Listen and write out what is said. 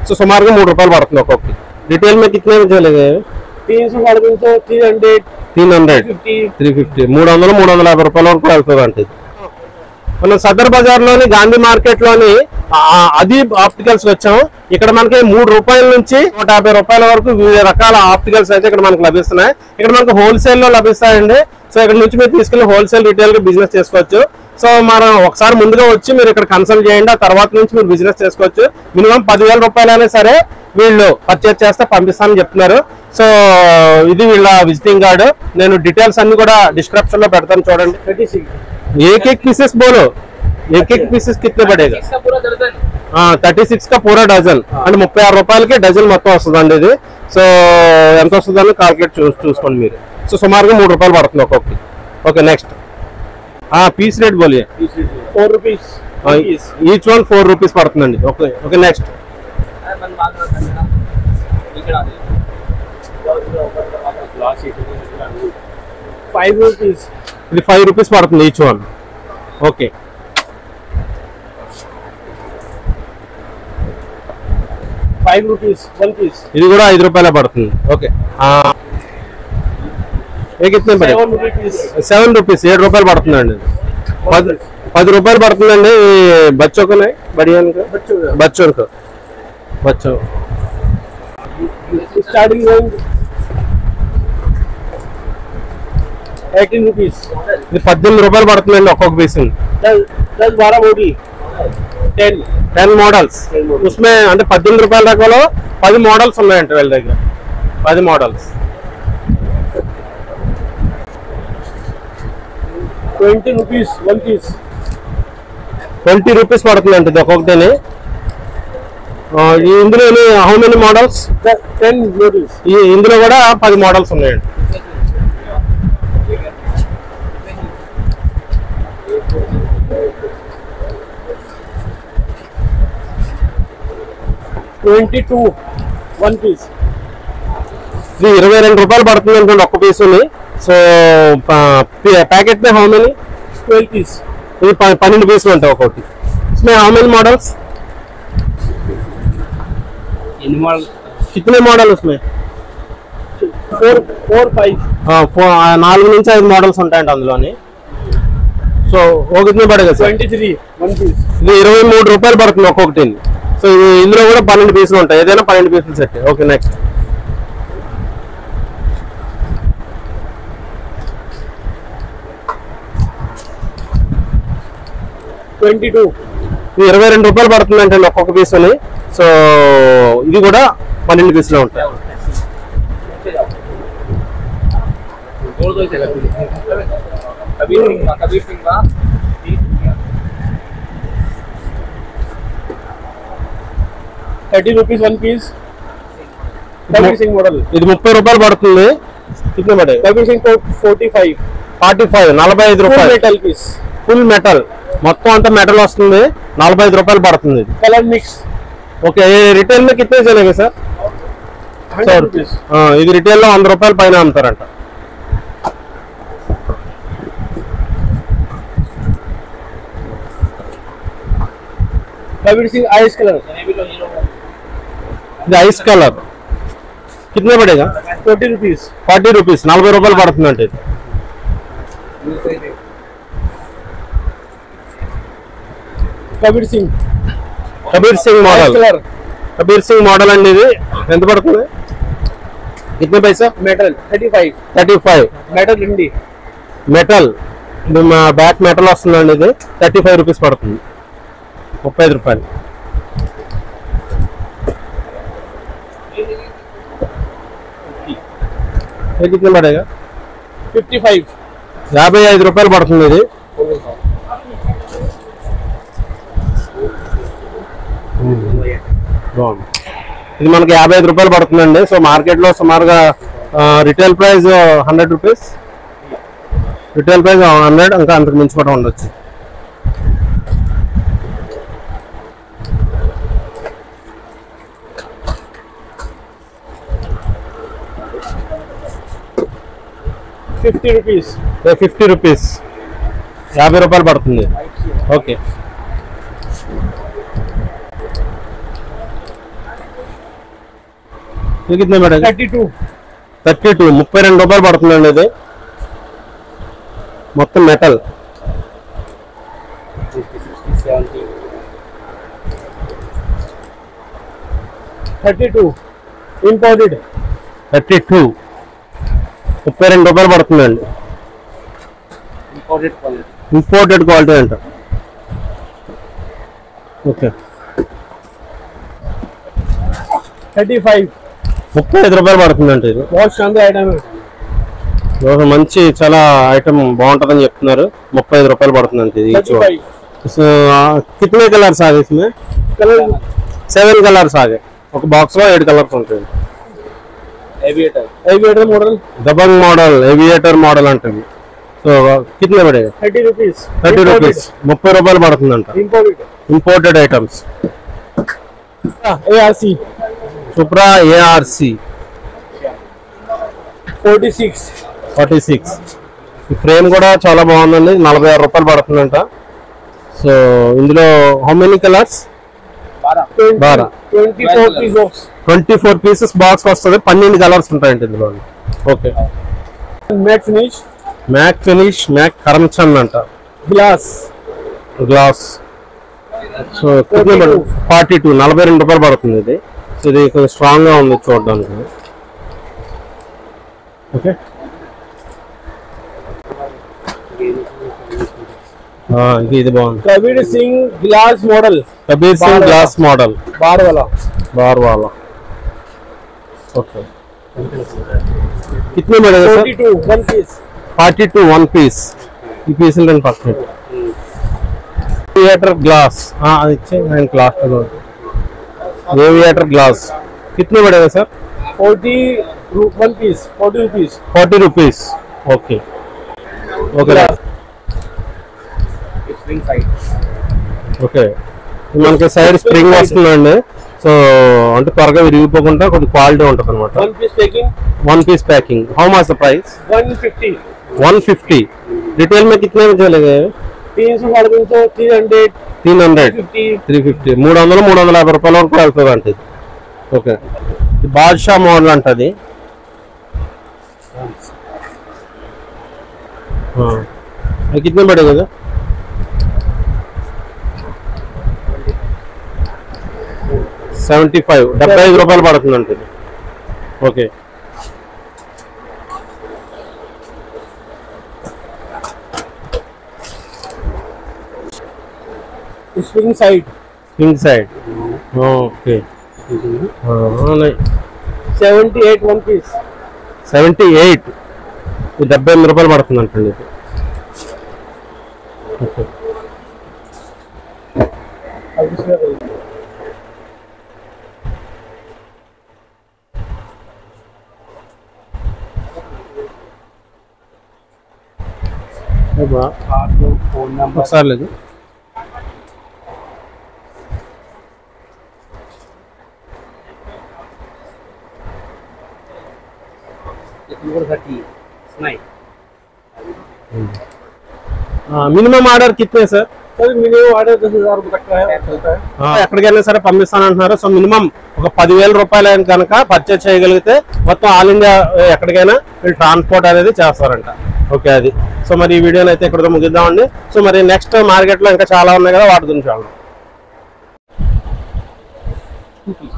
So సుమారుగా మూడు రూపాయలు పడుతుంది ఒక్కొక్కటి రిటైల్ में कितने में चलेगा ये? तीन सौ साढ़े तीन सौ थ्री हंड्रेड तीन हंड्रेड फिफ्टी త్రీ ఫిఫ్టీ మూడు వందలు మూడు వందల యాభై రూపాయల వరకు వెళ్తుంది అంటే ఇది. మనం సదర్ బజార్ లోని గాంధీ మార్కెట్ లోని ఆ- అదీబ్ ఆప్టికల్స్ వచ్చాము ఇక్కడ మనకి మూడు రూపాయల నుంచి నూట యాభై రూపాయల వరకు వివిధ రకాల ఆప్టికల్స్ అయితే ఇక్కడ మనకు లభిస్తున్నాయి ఇక్కడ మనకు హోల్సేల్ లో లభిస్తాయండి సో ఇక్కడ నుంచి మీరు తీసుకెళ్లి హోల్సేల్ రిటైల్ గా బిజినెస్ చేసుకోవచ్చు సో మనం ఒకసారి ముందుగా వచ్చి మీరు ఇక్కడ కన్సల్ట్ చేయండి ఆ తర్వాత నుంచి మీరు బిజినెస్ చేసుకోవచ్చు మినిమం పదివేల రూపాయలైనా సరే వీళ్ళు పర్చేస్ చేస్తే పంపిస్తామని చెప్తున్నారు సో ఇది వీళ్ళ విజిటింగ్ కార్డు నేను డీటెయిల్స్ అన్ని కూడా డిస్క్రిప్షన్ లో పెడతాను చూడండి थर्टी सिक्स एक एक पीसेस बोलो एक एक पीसेस कितने पड़ेगा इसका पूरा दर्जन థర్టీ సిక్స్ కా పూరా డజన్ అంటే ముప్పై ఆరు రూపాయలకి డజన్ మొత్తం వస్తుందండి ఇది సో ఎంత వస్తుందని కాల్కులేట్ చూ చూసుకోండి మీరు సో సుమారుగా మూడు రూపాయలు పడుతుంది ఒక్కొక్కటి ఓకే నెక్స్ట్ పీస్ రేట్ బోలియే four rupees each one four rupees పడుతుందండి okay okay next five rupees ఇది ఫైవ్ రూపీస్ పడుతుంది each one okay five rupees one piece ఇది కూడా ఐదు రూపాయలే పడుతుంది ఓకే ఏ కితనే పడే सेवन रुपीज సెవెన్ రూపీస్ ఏడు రూపాయలు పడుతుందండి ఇది. పది పది రూపాయలు పడుతుందండి ఈ బచ్చోకనే బడియానికి बच्चों का బచ్చోకు బచ్చో स्टार्टिंग रेंज एटीन रुपीज ఇది పద్దెనిమిది రూపాయలు పడుతుందండి ఒక్కొక్క పీస్ दस दस बारह बोटी ten ten models Ten models. ఉస్మే అంటే పద్దెనిమిది రూపాయల రకంలో పది మోడల్స్ ఉన్నాయంట వీళ్ళ దగ్గర పది models twenty rupees one piece twenty rupees పడుతుందండి ఇది ఒక్కొక్కటిని ఆ, ఈ ఇందులో హౌ మెనీ మోడల్స్ टेन बोटीज ఈ ఇందులో కూడా పది మోడల్స్ ఉన్నాయండి ट्वेंटी टू वन पीस ఇది ఇరవై రెండు రూపాయలు పడుతుంది అనుకోండి ఒక్క పీసుని సో ప్యాకెట్ మే హౌ మెనీ ट्वेल्व पीस ఇది ప- పన్నెండు పీసులు ఉంటాయి ఒక్కొక్కటి इसमें हाउ मेनी मॉडल्स कितने मॉडल उसमें फोर फोर फाइव हाँ, फो- ఆ, నాలుగు నుంచి ఐదు మోడల్స్ ఉంటాయండి అందులోని సో ఒకటి పడగా sir twenty three one piece ఇది ఇరవై మూడు రూపాయలు పడుతుంది ఒక్కొక్కటి సో ఇది ఇందులో కూడా పన్నెండు పీసులు ఉంటాయి ఏదైనా పన్నెండు పీసులు set okay next twenty two ఇది ఇరవై రెండు రూపాయలు పడుతుంది అంటే ఒక్కొక్క పీసుని సో ఇది కూడా పన్నెండు పీసులు ఉంటాయి thirty rupees one piece Kabir Singh model ఇది ముప్పై రూపాయలు పడుతుంది కితనే పడే कबीर सिंह को फोर्टी फाइव ఫార్టీ ఫైవ్ నలభై ఐదు फुल రూపాయలు मेटल पीस ఫుల్ మెటల్ మొత్తం అంతా మెటల్ వస్తుంది నలభై ఐదు రూపాయలు పడుతుంది ఇది कलर मिक्स ఓకే రిటైల్ में कितने चलेगा सर हंड्रेड रुपीज ఆ, ఇది రిటైల్ లో వంద రూపాయల పైన అమ్ముతారంట कबीर सिंह आइस कलर ఇది ఐస్ కలర్ కితనే పడేగా फोर्टी रुपीज ఫార్టీ రూపీస్ నలభై రూపాయలు పడుతుందంట ఇది Kabir Singh Kabir Singh ice model colour Kabir Singh model అండి ఇది ఎంత పడుతుంది కితనే పైసా metal thirty five thirty five metal Hindi metal ఇది మా బ్యాక్ మెటల్ వస్తుందండి ఇది థర్టీ ఫైవ్ రూపీస్ పడుతుంది ముప్పై ఐదు రూపాయలు ఏ కితనే పడేగా फिफ्टी फाइव యాభై ఐదు రూపాయలు పడుతుంది ఇది బాగుంది ఇది మనకి యాభై ఐదు రూపాయలు పడుతుందండి సో మార్కెట్ లో సుమారుగా retail price hundred rupees retail price hundred ఇంకా అంతకు మించి కూడా ఉండొచ్చు फिफ्टी रुपीज ఫిఫ్టీ రూపీస్ యాభై రూపాయలు పడుతుంది ఓకే ये कितने पड़ेगा थर्टी टू థర్టీ టూ ముప్పై రెండు రూపాయలు పడుతుందండి ఇది మొత్తం metal thirty two imported thirty two ముప్పై రెండు రూపాయలు పడుతుందండి इम्पोर्टेड क्वालिटी ఇంపోర్టెడ్ క్వాలిటీ అంట ఓకే थर्टी फाइव ముప్పై ఐదు రూపాయలు పడుతుందంట ఇది बहुत शानदार आइटम है ఒక మంచి చాలా ఐటమ్ బాగుంటుందని చెప్తున్నారు ముప్పై ఐదు రూపాయలు పడుతుందంట ఇది ఈచ్ थर्टी फाइव సో, ఆ, కితనే కలర్స్ ఆగే ఇస్మే कलर సెవెన్ కలర్స్ ఆగే ఒక బాక్స్ లో ఏడు కలర్స్ ఉంటాయి aviator aviator model Dabangg model aviator model అంటుంది సో కితనే పడేగా थर्टी रुपीज థర్టీ రూపీస్ ముప్పై రూపాయలు పడుతుందంట imported imported items A R C Supra ARC forty six forty six ఈ ఫ్రేమ్ కూడా చాలా బాగుందండి నలభై ఆరు రూపాయలు పడుతుందంట సో ఇందులో హౌ మెనీ కలర్స్ बारह। Twenty four piece box twenty four pieces box వస్తుంది పన్నెండు కలర్స్ ఉంటాయండి ఇందులో okay matte finish matte finish matte Karamchand అంట glass glass so forty two నలభై రెండు రూపాయలు పడుతుంది ఇది సో ఇది కొంచెం స్ట్రాంగ్ గా ఉంది చూడడానికి ఓకే ఆ, ఇది ఇది బాగుంది कबीर सिंह ग्लास मॉडल కబీర్ సింగ్ बारह। గ్లాస్ మోడల్ बार वाला बार वाला ओके कितने में रहेगा forty two one piece forty two one piece ఈ పీసులు నేను పక్కన ఏవియేటర్ గ్లాస్ అది ఇచ్చే నేను గ్లాస్ ఏవియేటర్ గ్లాస్ कितने पड़ेगा sir forty one piece forty rupees forty rupees okay okay spring side okay మనకి సైడ్ స్ప్రింగ్ వస్తుందండి సో అంటే త్వరగా విరిగిపోకుండా కొద్ది క్వాలిటీ ఉంటుంది అనమాట one piece packing one piece packing how much the price one fifty one fifty retail में कितने में चलेगा ये? तीन सौ साढ़े तीन सौ थ्री हंड्रेड तीन हंड्रेड फिफ्टी త్రీ ఫిఫ్టీ మూడు వందలు మూడు వందల యాభై రూపాయల వరకు వెళ్తుంది అంటే ఇది ఓకే ఇది బాద్షా మోడల్ అంటది हाँ ये कितने पड़ेगा सर సెవెంటీ ఫైవ్ డెబ్బై ఐదు రూపాయలు పడుతుంది అంటే ఇది okay spring side king side okay seventy eight one piece seventy eight ఇది డెబ్బై ఎనిమిది రూపాయలు పడుతుంది అంటండి ఇది ఓకే अब इसमें आप लोग फोन नंबर ఒకసారి లేదు थर्टी नाइन మినిమం ఆర్డర్ కిత్నే సార్ सर मिनिमम ऑर्डर दस हजार रुपये तक का है चलता है ఎక్కడికైనా సరే పంపిస్తానంటున్నారు సో మినిమం ఒక పదివేల రూపాయలు అయిన కనుక పర్చేస్ చేయగలిగితే మొత్తం ఆల్ ఇండియా ఎక్కడికైనా వీళ్ళు ట్రాన్స్పోర్ట్ అనేది చేస్తారంట ఓకే అది సో మరి ఈ వీడియోని అయితే ఇక్కడితో ముగిద్దామండి సో మరి నెక్స్ట్ మార్కెట్ లో ఇంకా చాలా ఉన్నాయి కదా వాటి గురించి వెళ్దాం